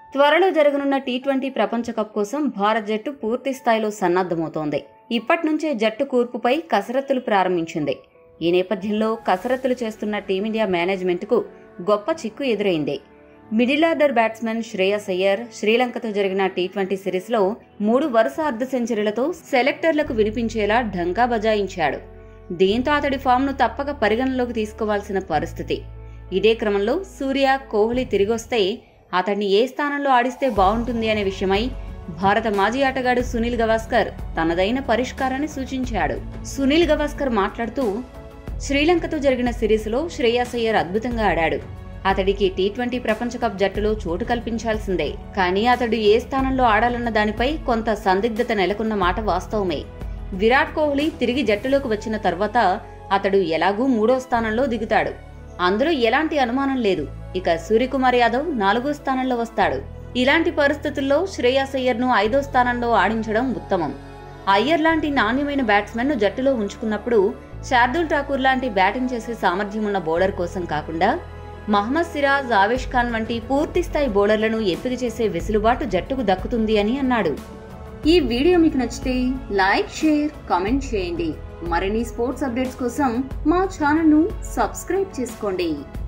త్వరలో జరగనున్న T twenty ప్రపంచ కప్ కోసం భారత్ జట్టు పూర్తి స్థాయిలో సన్నద్ధమవుతోంది ఇప్పటి నుంచే జట్టు కూర్పుపై కసరత్తులు ప్రారంభించింది ఈ నేపథ్యంలో కసరత్తులు చేస్తున్న టీమిండియా మేనేజ్మెంట్కు గొప్ప చిక్కు ఎదురైంది middle order batsmen Shreyas Iyer శ్రీలంకతో జరిగిన టీ ట్వంటీ సిరీస్లో మూడు వరుస అర్ధ సెంచరీలతో సెలెక్టర్లకు వినిపించేలా ఢంకా బజాయించాడు దీంతో అతడి ఫామ్ను తప్పక పరిగణలోకి తీసుకోవాల్సిన పరిస్థితి ఇదే క్రమంలో సూర్య కోహ్లీ తిరిగొస్తే అతన్ని ఏ స్థానంలో ఆడిస్తే బాగుంటుంది అనే విషయమై భారత మాజీ ఆటగాడు సునీల్ గవాస్కర్ తనదైన పరిష్కారాన్ని సూచించాడు సునీల్ గవాస్కర్ మాట్లాడుతూ శ్రీలంకతో జరిగిన సిరీస్లో శ్రేయాస్ అయ్యర్ అద్భుతంగా ఆడాడు అతడికి టీ ట్వంటీ ప్రపంచ కప్ జట్టులో చోటు కల్పించాల్సిందే కానీ అతడు ఏ స్థానంలో ఆడాలన్న దానిపై కొంత సందిగ్ధత నెలకొన్న మాట వాస్తవమే విరాట్ కోహ్లీ తిరిగి జట్టులోకి వచ్చిన తర్వాత అతడు ఎలాగూ మూడో స్థానంలో దిగుతాడు అందులో ఎలాంటి అనుమానం లేదు ఇక సూర్యకుమార్ యాదవ్ నాలుగో స్థానంలో వస్తాడు ఇలాంటి పరిస్థితుల్లో శ్రేయాస్ అయ్యర్ను ఐదో స్థానంలో ఆడించడం ఉత్తమం అయ్యర్ లాంటి నాణ్యమైన బ్యాట్స్మెన్ను జట్టులో ఉంచుకున్నప్పుడు శార్దుల్ ఠాకూర్ లాంటి బ్యాటింగ్ చేసే సామర్థ్యం ఉన్న బౌలర్ కోసం కాకుండా మహమ్మద్ సిరాజ్ ఆవేష్ ఖాన్ వంటి పూర్తి స్థాయి బౌలర్లను ఎంపిక చేసే వెసులుబాటు జట్టుకు దక్కుతుంది అని అన్నాడు ఈ వీడియో మీకు నచ్చితే లైక్ షేర్ కామెంట్ చేయండి మరిన్ని స్పోర్ట్స్ అప్డేట్స్ కోసం మా ఛానల్ను సబ్స్క్రైబ్ చేసుకోండి